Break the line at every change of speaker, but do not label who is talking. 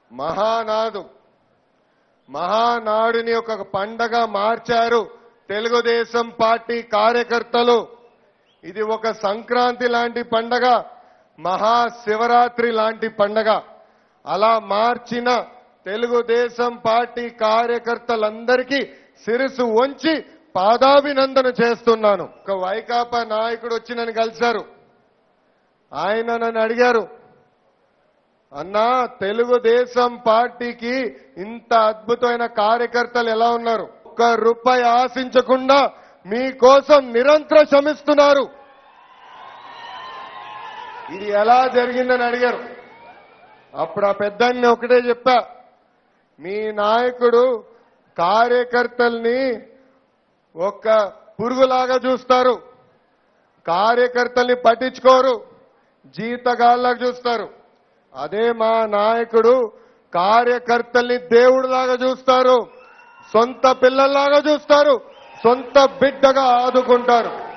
మహానాడు మహానాడుని ఒక పండగ మార్చారు తెలుగుదేశం పార్టీ కార్యకర్తలు ఇది ఒక సంక్రాంతి లాంటి పండగ మహాశివరాత్రి లాంటి పండగ అలా మార్చిన తెలుగుదేశం పార్టీ కార్యకర్తలందరికీ శిరసు వంచి పాదాభినందన చేస్తున్నాను ఒక వైకాపా నాయకుడు వచ్చి నన్ను కలిశారు ఆయన నన్ను అడిగారు అన్నా తెలుగుదేశం పార్టీకి ఇంత అద్భుతమైన కార్యకర్తలు ఎలా ఉన్నారు ఒక్క రూపాయి ఆశించకుండా మీకోసం నిరంతరం శ్రమిస్తున్నారు ఇది ఎలా జరిగిందని అడిగారు అప్పుడు ఆ పెద్దాన్ని ఒకటే చెప్పా మీ నాయకుడు కార్యకర్తల్ని ఒక పురుగులాగా చూస్తారు కార్యకర్తల్ని పట్టించుకోరు జీతగాళ్ళగా చూస్తారు అదే మా నాయకుడు కార్యకర్తల్ని దేవుడిలాగా చూస్తారు సొంత పిల్లల్లాగా చూస్తారు సొంత బిడ్డగా ఆదుకుంటారు